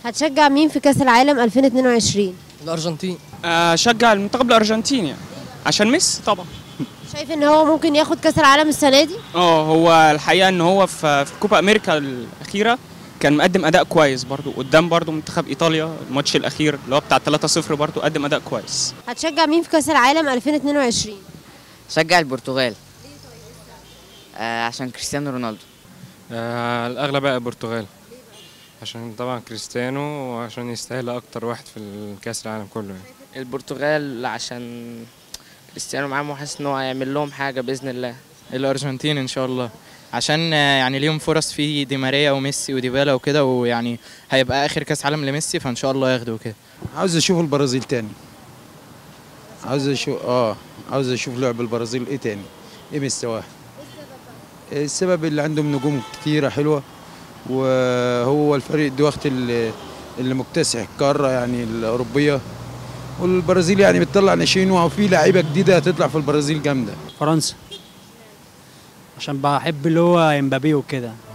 هتشجع مين في كاس العالم 2022 الارجنتين اشجع المنتخب الارجنتيني يعني. عشان ميسي طبعا شايف ان هو ممكن ياخد كاس العالم السنه دي اه هو الحقيقه ان هو في في كوبا امريكا الاخيره كان مقدم اداء كويس برضو قدام برضو منتخب ايطاليا الماتش الاخير اللي هو بتاع 3-0 برضو قدم اداء كويس هتشجع مين في كاس العالم 2022 شجع البرتغال آه عشان كريستيانو رونالدو آه الأغلب بقى البرتغال عشان طبعا كريستيانو وعشان يستاهل أكتر واحد في الكأس العالم كله يعني. البرتغال عشان كريستيانو معاهم وحاسس ان هو هيعمل لهم حاجه باذن الله الارجنتين ان شاء الله عشان آه، يعني ليهم فرص في دي ماريا وميسي وديبالا وكده ويعني هيبقى اخر كاس عالم لميسي فان شاء الله ياخده كده عاوز اشوف البرازيل تاني عاوز اشوف اه عاوز اشوف لعب البرازيل ايه تاني ايه مستواها السبب اللي عندهم نجوم كتيرة حلوة وهو الفريق دلوقتي اللي, اللي مكتسح القارة يعني الأوروبية والبرازيل يعني بتطلع ناشئين وفي لعيبة جديدة هتطلع في البرازيل جامدة فرنسا عشان بحب اللي هو امبابي وكده